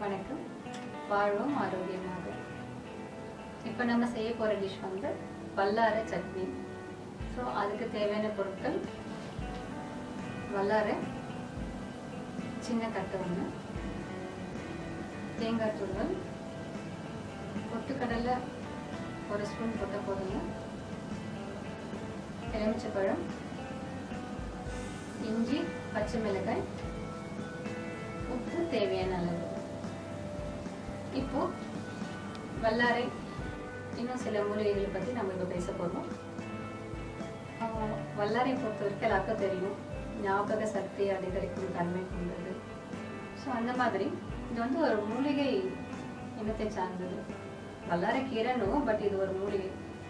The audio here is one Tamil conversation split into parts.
வணக்கம் வாழ்வோம் ஆரோக்கியமாக இப்போ நம்ம செய்ய போகிற டிஷ் வந்து வல்லார சட்னி ஸோ அதுக்கு தேவையான பொருட்கள் வல்லார சின்ன கட்டு ஒன்று தேங்காய் துருவல் பொட்டுக்கடலை ஒரு ஸ்பூன் போட்ட போதுங்க எலுமிச்சப்பழம் இஞ்சி பச்சை மிளகாய் உப்பு தேவையான அளவு இப்போ வல்லாரை இன்னும் சில மூலிகைகளை பற்றி நம்ம இப்போ பேச போகிறோம் வல்லாரை பொறுத்த வரைக்கும் எல்லாருக்கும் தெரியும் ஞாபக சக்தி அதிகரிக்கும் தன்மை கொண்டது ஸோ அந்த மாதிரி இது வந்து ஒரு மூலிகை இனத்தை சார்ந்தது வல்லாரை கீரைன்னுவோம் பட் இது ஒரு மூலிகை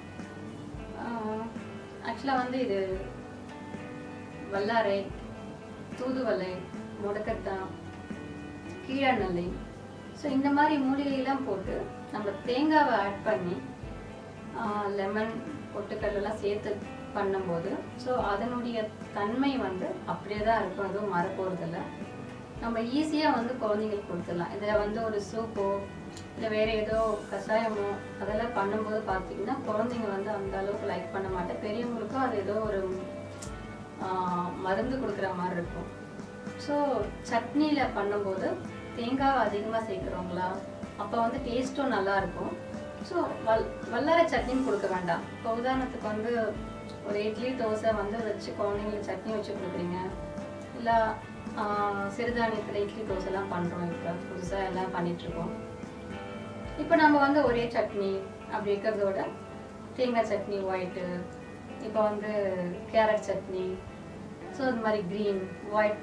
ஆக்சுவலாக வந்து இது வல்லாரை தூதுவளை முடக்கத்தான் கீழநெல்லி ஸோ இந்த மாதிரி மூலிகையெல்லாம் போட்டு நம்ம தேங்காவை ஆட் பண்ணி லெமன் பொட்டுக்கல்லாம் சேர்த்து பண்ணும்போது ஸோ அதனுடைய தன்மை வந்து அப்படியே தான் இருக்கும் எதுவும் மறப்போறதில்ல நம்ம ஈஸியாக வந்து குழந்தைங்களுக்கு கொடுத்துடலாம் இதில் வந்து ஒரு சூப்போ இல்லை வேறு ஏதோ கஷாயமோ அதெல்லாம் பண்ணும்போது பார்த்தீங்கன்னா குழந்தைங்க வந்து அந்த அளவுக்கு லைக் பண்ண மாட்டேன் பெரியவங்களுக்கும் அது ஏதோ ஒரு மருந்து கொடுக்குற மாதிரி இருக்கும் ஸோ சட்னியில் பண்ணும்போது தேங்காய் அதிகமாக சேர்க்குறவங்களா அப்போ வந்து டேஸ்ட்டும் நல்லா இருக்கும் ஸோ வல் வல்லாரை சட்னின்னு கொடுக்க வேண்டாம் இப்போ உதாரணத்துக்கு வந்து ஒரு இட்லி தோசை வந்து வச்சு குழந்தைங்களுக்கு சட்னி வச்சு கொடுக்குறீங்க இல்லை சிறுதானியத்தில் இட்லி தோசைலாம் பண்ணுறோம் இப்போ புதுசாக எல்லாம் பண்ணிகிட்ருக்கோம் இப்போ நம்ம வந்து ஒரே சட்னி அப்படி இருக்கிறதோட தேங்காய் சட்னி ஒயிட்டு இப்போ வந்து கேரட் சட்னி ஸோ இந்த மாதிரி க்ரீன் ஒயிட்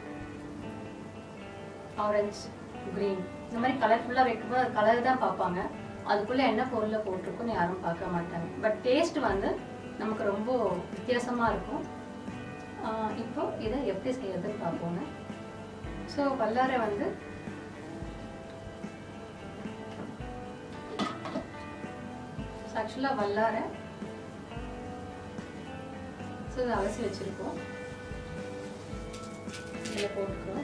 ஆரஞ்சு க்ரீன் இந்த மாதிரி கலர்ஃபுல்லாக வைக்கும்போது அது கலர் தான் பார்ப்பாங்க அதுக்குள்ளே என்ன பொருளை போட்டிருக்குன்னு யாரும் பார்க்க மாட்டாங்க பட் டேஸ்ட் வந்து நமக்கு ரொம்ப வித்தியாசமாக இருக்கும் இப்போ இதை எப்படி செய்யறதுன்னு பார்ப்போங்க ஸோ வல்லாரை வந்து ஆக்சுவலாக வல்லாரை ஸோ இதை அலசி வச்சுருக்கோம் இதில் போட்டுக்கிறோம்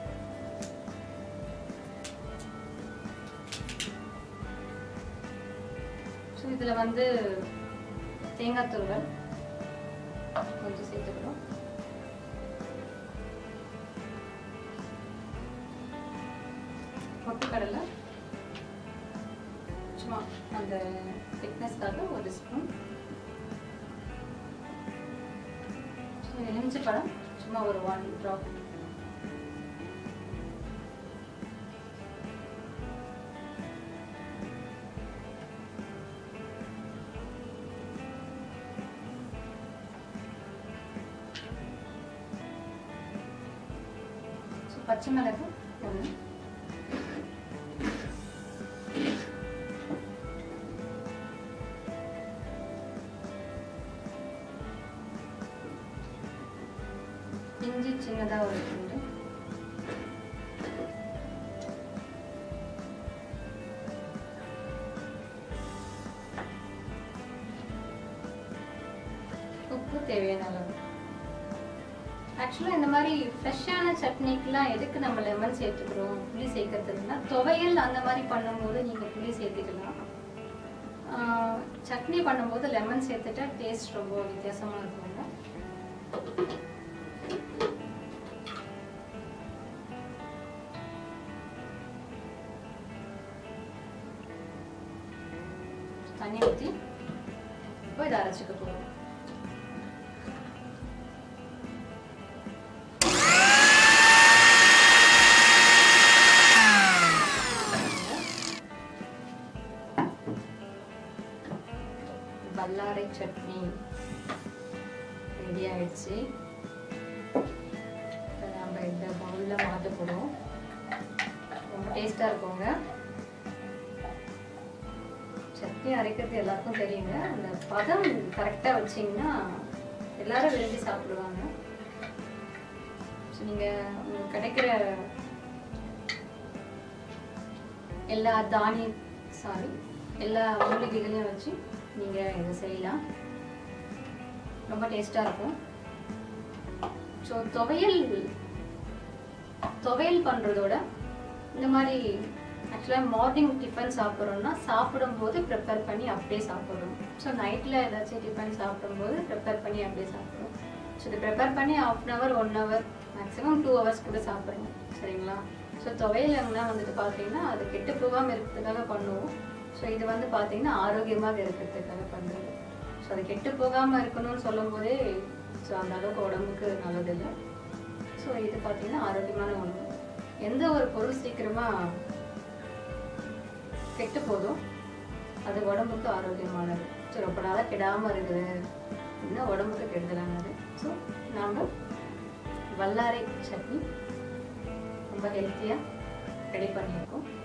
ஸோ இதில் வந்து தேங்காய் துருவல் கொஞ்சம் சேர்த்துக்கிறோம் பொட்டுக்கடலை சும்மா அந்த திக்னஸ்க்காக ஒரு ஸ்பூன் எலுமிச்சை பழம் சும்மா ஒரு ஒன் ட்ராப் பச்சை மிளகு ஒன்று இஞ்சி சின்னதாக ஒரு துண்டு உப்பு தேவையான அளவு ஆக்சுவலாக இந்த மாதிரி ஃப்ரெஷ்ஷான சட்னிக்கெலாம் எதுக்கு நம்ம லெமன் சேர்த்துக்கிறோம் புளி சேர்க்கறதுக்குன்னா துவையல் அந்த மாதிரி பண்ணும்போது நீங்கள் புளி சேர்த்துக்கலாம் சட்னி பண்ணும்போது லெமன் சேர்த்துட்டா டேஸ்ட் ரொம்ப வித்தியாசமாக இருக்குங்க தண்ணி ஊற்றி இப்போ இதை அரைச்சிக்க போகிறோம் வல்லாரை சட்னி ரெடி ஆயிடுச்சு இப்போ நம்ம இந்த பவுலில் மாற்ற போகிறோம் ரொம்ப டேஸ்ட்டாக இருக்குங்க சட்னி அரைக்கிறது எல்லாருக்கும் தெரியுங்க அந்த பதம் கரெக்டாக வச்சிங்கன்னா எல்லாரும் விரும்பி சாப்பிடுவாங்க ஸோ நீங்கள் உங்களுக்கு கிடைக்கிற எல்லா தானிய சாரி எல்லா மூலிகைகளையும் வச்சு நீங்கள் இதை செய்யலாம் ரொம்ப டேஸ்ட்டாக இருக்கும் ஸோ துவையல் துவையல் பண்ணுறதோட இந்த மாதிரி ஆக்சுவலாக மார்னிங் டிஃபன் சாப்பிட்றோம்னா சாப்பிடும்போது ப்ரிப்பேர் பண்ணி அப்படியே சாப்பிட்றோம் ஸோ நைட்டில் ஏதாச்சும் டிஃபன் சாப்பிடும்போது ப்ரிப்பேர் பண்ணி அப்படியே சாப்பிட்றோம் ஸோ இது ப்ரிப்பேர் பண்ணி half an hour one hour maximum two hours கூட சாப்பிட்றோம் சரிங்களா ஸோ துவையலங்கன்னா வந்துட்டு பார்த்தீங்கன்னா அது கெட்டு போகாமல் இருக்கிறதுக்காக பண்ணுவோம் ஸோ இது வந்து பார்த்தீங்கன்னா ஆரோக்கியமாக இருக்கிறதுக்காக பண்ணுறது ஸோ அது கெட்டு போகாமல் இருக்கணும்னு சொல்லும்போதே ஸோ அந்த அளவுக்கு உடம்புக்கு நல்லதில்லை ஸோ இது பார்த்தீங்கன்னா ஆரோக்கியமான உணவு எந்த ஒரு பொருள் சீக்கிரமாக கெட்டு போதும் அது உடம்புக்கு ஆரோக்கியமானது ஸோ ரொம்ப நாளாக கெடாமல் இருக்குது அப்படின்னா உடம்புக்கு கெடுதலானது ஸோ நாம் வல்லாரை சட்னி ரொம்ப ஹெல்த்தியாக ரெடி பண்ணியிருக்கோம்